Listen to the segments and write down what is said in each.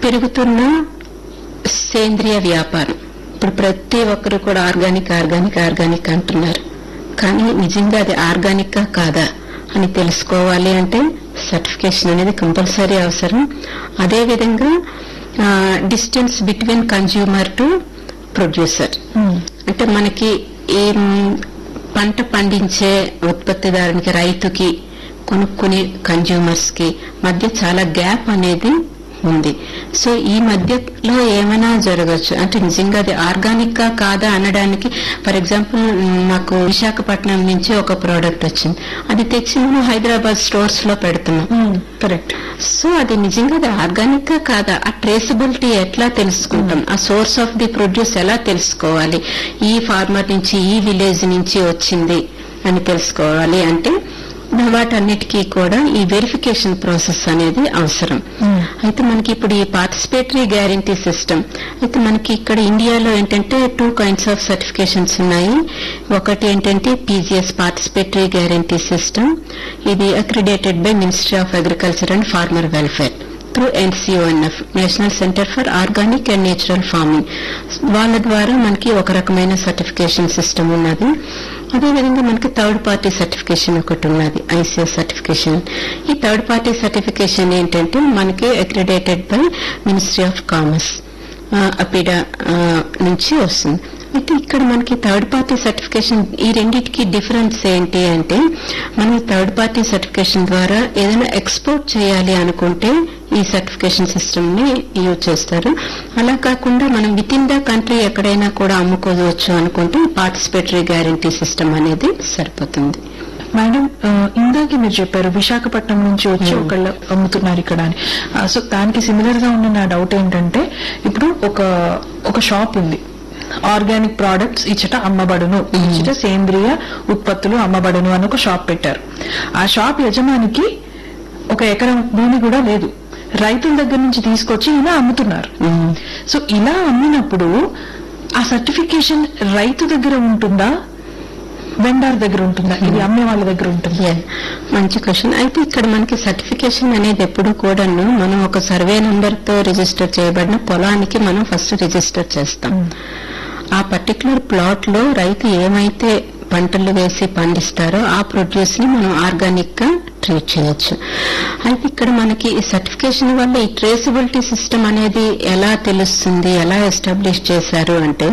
పెరుగుతున్న సేంద్రియ వ్యాపారం ఇప్పుడు ప్రతి ఒక్కరు కూడా ఆర్గానిక్ ఆర్గానిక్ ఆర్గానిక్ అంటున్నారు కానీ నిజంగా అది ఆర్గానిక్ కాదా అని తెలుసుకోవాలి అంటే సర్టిఫికేషన్ అనేది కంపల్సరీ అవసరం అదేవిధంగా distance between consumer to producer అంటే మనకి ఈ మ్, పంట పండించే ఉత్పత్తిదారునికి రైతుకి కొనుక్కునే కన్జ్యూమర్స్ కి మధ్య చాలా గ్యాప్ అనేది ఉంది సో ఈ మధ్యలో ఏమైనా జరగచ్చు అంటే నిజంగా అది ఆర్గానిక్ గా కాదా అనడానికి ఫర్ ఎగ్జాంపుల్ నాకు విశాఖపట్నం నుంచి ఒక ప్రోడక్ట్ వచ్చింది అది తెచ్చి మనం హైదరాబాద్ స్టోర్స్ లో పెడుతున్నాం కరెక్ట్ సో అది నిజంగా అది ఆర్గానిక్ గా కాదా ఆ ట్రేసబిలిటీ ఎట్లా తెలుసుకుంటాం ఆ సోర్స్ ఆఫ్ ది ప్రొడ్యూస్ ఎలా తెలుసుకోవాలి ఈ ఫార్మర్ నుంచి ఈ విలేజ్ నుంచి వచ్చింది అని తెలుసుకోవాలి అంటే వాటన్నిటికీ కూడా ఈ వెరిఫికేషన్ ప్రాసెస్ అనేది అవసరం అయితే మనకి ఇప్పుడు ఈ పార్టిసిపేటరీ గ్యారంటీ సిస్టమ్ అయితే మనకి ఇక్కడ ఇండియాలో ఏంటంటే టూ కైండ్స్ ఆఫ్ సర్టిఫికేషన్స్ ఉన్నాయి ఒకటి ఏంటంటే పీజీఎస్ పార్టిసిపేటరీ గ్యారంటీ సిస్టమ్ ఇది accredited by ministry of agriculture and farmer welfare through NCONF national centre for organic and natural farming వాళ్ళ ద్వారా మనకి ఒక రకమైన సర్టిఫికేషన్ సిస్టమ్ ఉన్నది అదేవిధంగా మనకి థర్డ్ పార్టీ సర్టిఫికేషన్ ఒకటి ఉన్నది ఐసీఎస్ సర్టిఫికేషన్ ఈ థర్డ్ పార్టీ సర్టిఫికేషన్ ఏంటంటే మనకి accredited by ministry of commerce APEDA నుంచి వస్తుంది అయితే ఇక్కడ మనకి థర్డ్ పార్టీ సర్టిఫికేషన్ ఈ రెండింటికి డిఫరెన్స్ ఏంటి అంటే మనం థర్డ్ పార్టీ సర్టిఫికేషన్ ద్వారా ఏదైనా ఎక్స్పోర్ట్ చేయాలి అనుకుంటే ఈ సర్టిఫికేషన్ సిస్టమ్ ని యూజ్ చేస్తారు అలా కాకుండా మనం విత్ ఇన్ ద కంట్రీ ఎక్కడైనా కూడా అమ్ముకోవచ్చు అనుకుంటే పార్టిసిపేటరీ గ్యారంటీ సిస్టమ్ అనేది సరిపోతుంది మేడం ఆ, ఇందాకే మీరు చెప్పారు విశాఖపట్నం నుంచి వచ్చి ఒకళ్ళు అమ్ముతున్నారు ఇక్కడ అని ఆ, సో దానికి సిమిలర్ గా ఉన్న నా డౌట్ ఏంటంటే ఇప్పుడు ఒక ఒక షాప్ ఉంది ఆర్గానిక్ ప్రోడక్ట్స్ ఇచ్చట అమ్మబడును ఇచ్చట సేంద్రియ ఉత్పత్తులు అమ్మబడును అని ఒక షాప్ పెట్టారు ఆ షాప్ యజమానికి ఒక ఎకరం భూమి కూడా లేదు రైతుల దగ్గర నుంచి తీసుకొచ్చి ఇలా అమ్ముతున్నారు సో ఇలా అమ్మినప్పుడు ఆ సర్టిఫికేషన్ రైతు దగ్గర ఉంటుందా వెండార్ దగ్గర ఉంటుందా ఇది అమ్మే వాళ్ళ దగ్గర ఉంటుందా Yeah. మంచి క్వశ్చన్ అయితే ఇక్కడ మనకి సర్టిఫికేషన్ అనేది ఎప్పుడు కూడాను మనం ఒక సర్వే నంబర్ తో రిజిస్టర్ చేయబడిన పొలానికి మనం ఫస్ట్ రిజిస్టర్ చేస్తాం ఆ పర్టికులర్ ప్లాట్ లో రైతు ఏమైతే పంటలు వేసి పండిస్తారో ఆ ప్రొడ్యూస్ ని మనం ఆర్గానిక్ గా ట్రీట్ చేయొచ్చు అయితే ఇక్కడ మనకి ఈ సర్టిఫికేషన్ వల్ల ఈ ట్రేసబిలిటీ సిస్టమ్ అనేది ఎలా తెలుస్తుంది ఎలా ఎస్టాబ్లిష్ చేశారు అంటే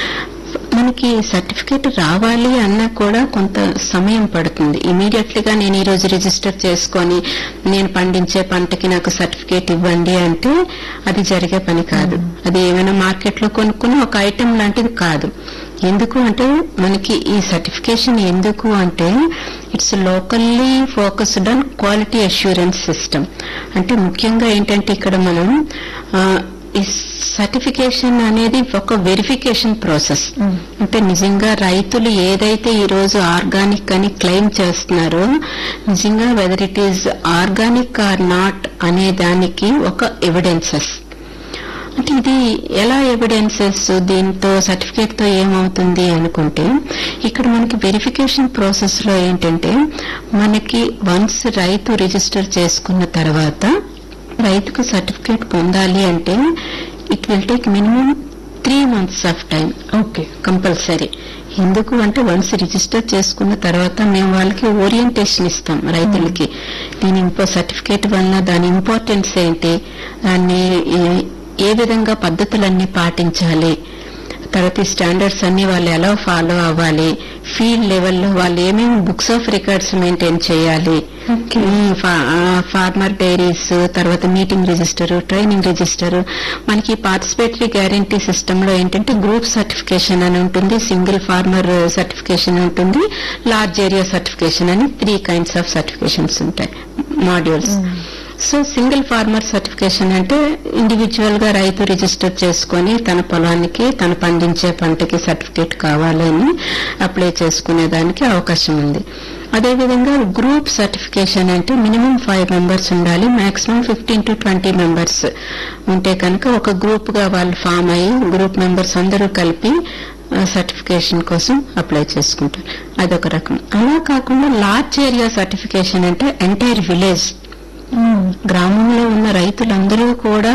మనకి సర్టిఫికేట్ రావాలి అన్నా కూడా కొంత సమయం పడుతుంది ఇమీడియట్లీగా నేను ఈ రోజు రిజిస్టర్ చేసుకొని నేను పండించే పంటకి నాకు సర్టిఫికేట్ ఇవ్వండి అంటే అది జరిగే పని కాదు అది ఏమైనా మార్కెట్ లో కొనుక్కుని ఒక ఐటెం లాంటిది కాదు ఎందుకు అంటే మనకి ఈ సర్టిఫికేషన్ ఎందుకు అంటే it's locally focused on quality assurance system అంటే ముఖ్యంగా ఏంటంటే ఇక్కడ మనం ఆ, ఈ సర్టిఫికేషన్ అనేది ఒక వెరిఫికేషన్ ప్రాసెస్ అంటే నిజంగా రైతులు ఏదైతే ఈ రోజు ఆర్గానిక్ అని క్లెయిమ్ చేస్తున్నారో నిజంగా whether it is organic or not అనే దానికి ఒక ఎవిడెన్సెస్ అంటే ఇది ఎలా ఎవిడెన్సెస్ దీంతో సర్టిఫికేట్ తో ఏమవుతుంది అనుకుంటే ఇక్కడ మనకి వెరిఫికేషన్ ప్రాసెస్ లో ఏంటంటే మనకి వన్స్ రైతు రిజిస్టర్ చేసుకున్న తర్వాత రైతుకు సర్టిఫికేట్ పొందాలి అంటే it will take minimum three months of time okay compulsory ఎందుకు అంటే వన్స్ రిజిస్టర్ చేసుకున్న తర్వాత మేము వాళ్ళకి ఓరియంటేషన్ ఇస్తాం రైతులకి దీని ఇంపో సర్టిఫికేట్ వలన దాని ఇంపార్టెన్స్ ఏంటి దాన్ని ఏ- ఏ విధంగా పద్ధతులన్నీ పాటించాలి తర్వాత ఈ స్టాండర్డ్స్ అన్ని వాళ్ళు ఎలా ఫాలో అవ్వాలి ఫీల్డ్ లెవెల్లో వాళ్ళు ఏమేమి బుక్స్ ఆఫ్ రికార్డ్స్ మెయింటైన్ చేయాలి ఫార్మర్ డైరీస్ తర్వాత మీటింగ్ రిజిస్టర్ ట్రైనింగ్ రిజిస్టర్ మనకి పార్టిసిపేటరీ గ్యారంటీ సిస్టమ్ లో ఏంటంటే గ్రూప్ సర్టిఫికేషన్ అని ఉంటుంది సింగిల్ ఫార్మర్ సర్టిఫికేషన్ ఉంటుంది లార్జ్ ఏరియా సర్టిఫికేషన్ అని త్రీ కైండ్స్ ఆఫ్ సర్టిఫికేషన్స్ ఉంటాయి modules so single farmer certification అంటే ఇండివిజువల్ గా రైతు రిజిస్టర్ చేసుకొని తన పొలానికి తను పండించే పంటకి సర్టిఫికేట్ కావాలని అప్లై చేసుకునే దానికి అవకాశం ఉంది అదేవిధంగా గ్రూప్ సర్టిఫికేషన్ అంటే మినిమం ఫైవ్ మెంబర్స్ ఉండాలి maximum fifteen to twenty members ఉంటే కనుక ఒక గ్రూప్ గా వాళ్ళు ఫామ్ అయ్యి గ్రూప్ మెంబర్స్ అందరూ కలిపి సర్టిఫికేషన్ కోసం అప్లై చేసుకుంటారు అదొక రకం అలా కాకుండా లార్జ్ ఏరియా సర్టిఫికేషన్ అంటే ఎంటైర్ విలేజ్ గ్రామంలో ఉన్న రైతులందరూ కూడా